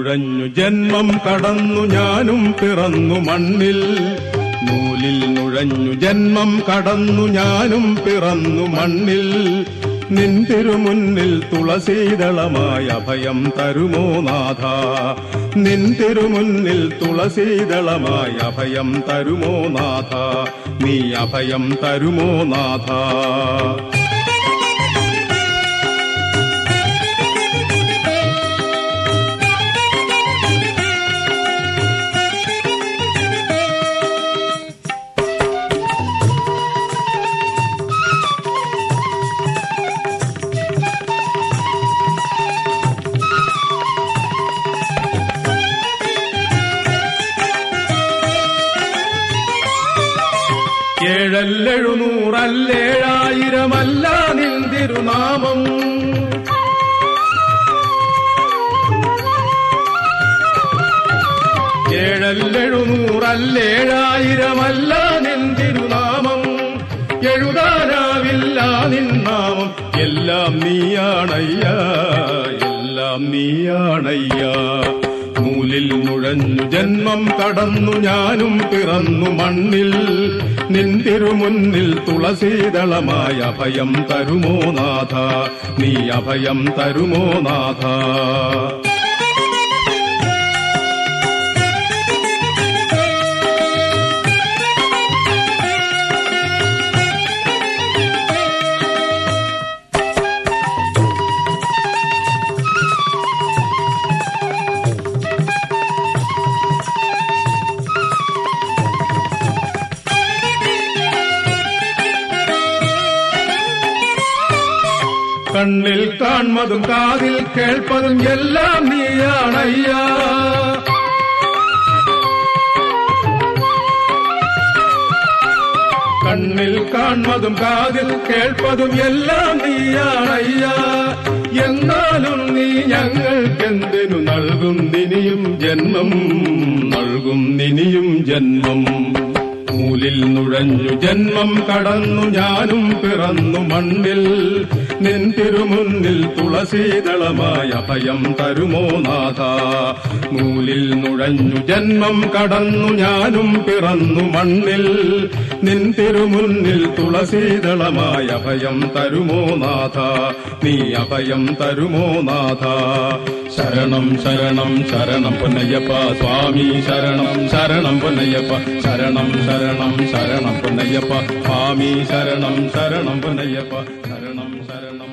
നുഴഞ്ഞു ജന്മം കടന്നു ഞാനും പിറന്നു മണ്ണിൽ നൂലിൽ നുഴഞ്ഞു ജന്മം കടന്നു ഞാനും പിറന്നു മണ്ണിൽ നിൻ തിരുമുന്നിൽ തുളസീതളമായ അഭയം തരുമോ നാഥ നിൻ തിരുമുന്നിൽ തുളസീതളമായ അഭയം തരുമോ നാഥ നീ അഭയം തരുമോ നാഥ ഏഴല്ലെഴുന്നൂറല്ലേഴായിരമല്ല നിന്തിരുനാമം ഏഴല്ലെഴുന്നൂറല്ലേഴായിരമല്ല നിന്തിരുനാമം എഴുതാനാവില്ല നിന്നാമം എല്ലാം നീയാണയ്യ എല്ലാം നീയാണയ്യ നൂലിൽ നുഴഞ്ഞു ജന്മം കടന്നു ഞാനും പിറന്നു മണ്ണിൽ നിൻ തിരുമുന്നിൽ തുളസീതളമായ അഭയം തരുമോ നാഥ നീ അഭയം തരുമോ നാഥ കണ്ണിൽ കാൺമതും കാതിൽ കേൾപ്പതും എല്ലാം നീയാണയ്യ കണ്ണിൽ കാൺമതും കാതിൽ കേൾപ്പതും എല്ലാം നീയാണയ്യ എന്നാലും നീ ഞങ്ങൾക്കെന്തിനു നൽകും നിനിയും ജന്മം നൽകും നിനിയും ജന്മം മൂലിൽ നുഴഞ്ഞു ജന്മം കടന്നു ഞാനും പിറന്നു മണ്ണിൽ നിൻ തിരുമുന്നിൽ തുളസീതളമായ ഭയം തരുമോ നാഥ മൂലിൽ നുഴഞ്ഞു ജന്മം കടന്നു ഞാനും പിറന്നു മണ്ണിൽ നിൻ തിരുമുന്നിൽ തുളസീതളമായ ഭയം തരുമോ നാഥ നീ അഭയം തരുമോ നാഥ ശരണം ശരണം ശരണം പൊന്നയ്യപ്പ സ്വാമി ശരണം ശരണം പൊന്നയ്യപ്പ ശരണം ശരണം ശരണം പൊന്നയ്യപ്പ സ്വാമി ശരണം ശരണം പൊന്നയ്യപ്പ ശരണം ശരണം